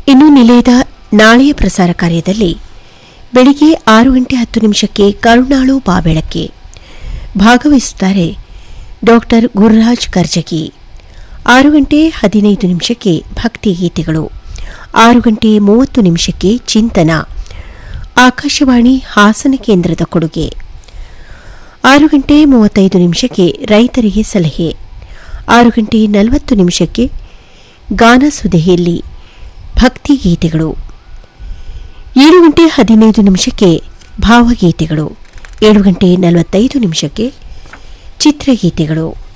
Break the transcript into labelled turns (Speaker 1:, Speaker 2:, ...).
Speaker 1: ಇನ್ನು ನಿಲಯದ ನಾಳೆಯ ಪ್ರಸಾರ ಕಾರ್ಯದಲ್ಲಿ ಬೆಳಿಗ್ಗೆ ಆರು ಗಂಟೆ ಹತ್ತು ನಿಮಿಷಕ್ಕೆ ಕರುಣಾಳು ಬಾಬೆಳಕ್ಕೆ ಭಾಗವಹಿಸುತ್ತಾರೆ ಡಾಕ್ಟರ್ ಗುರುರಾಜ್ ಕರ್ಜಗಿ ಆರು ಗಂಟೆ ಹದಿನೈದು ನಿಮಿಷಕ್ಕೆ ಭಕ್ತಿ ಗೀತೆಗಳು ಆರು ಗಂಟೆ ಮೂವತ್ತು ನಿಮಿಷಕ್ಕೆ ಚಿಂತನ ಆಕಾಶವಾಣಿ ಹಾಸನ ಕೇಂದ್ರದ ಕೊಡುಗೆ ಆರು ಗಂಟೆ ಮೂವತ್ತೈದು ನಿಮಿಷಕ್ಕೆ ರೈತರಿಗೆ ಸಲಹೆ ಆರು ಗಂಟೆ ನಲವತ್ತು ನಿಮಿಷಕ್ಕೆ ಗಾನ ಸುದೆಯಲ್ಲಿ ಭಕ್ತಿ ಗೀತೆಗಳು ಏಳು ಗಂಟೆ ಹದಿನೈದು ನಿಮಿಷಕ್ಕೆ ಭಾವಗೀತೆಗಳು ಏಳು ಗಂಟೆ ನಲವತ್ತೈದು ನಿಮಿಷಕ್ಕೆ ಚಿತ್ರಗೀತೆಗಳು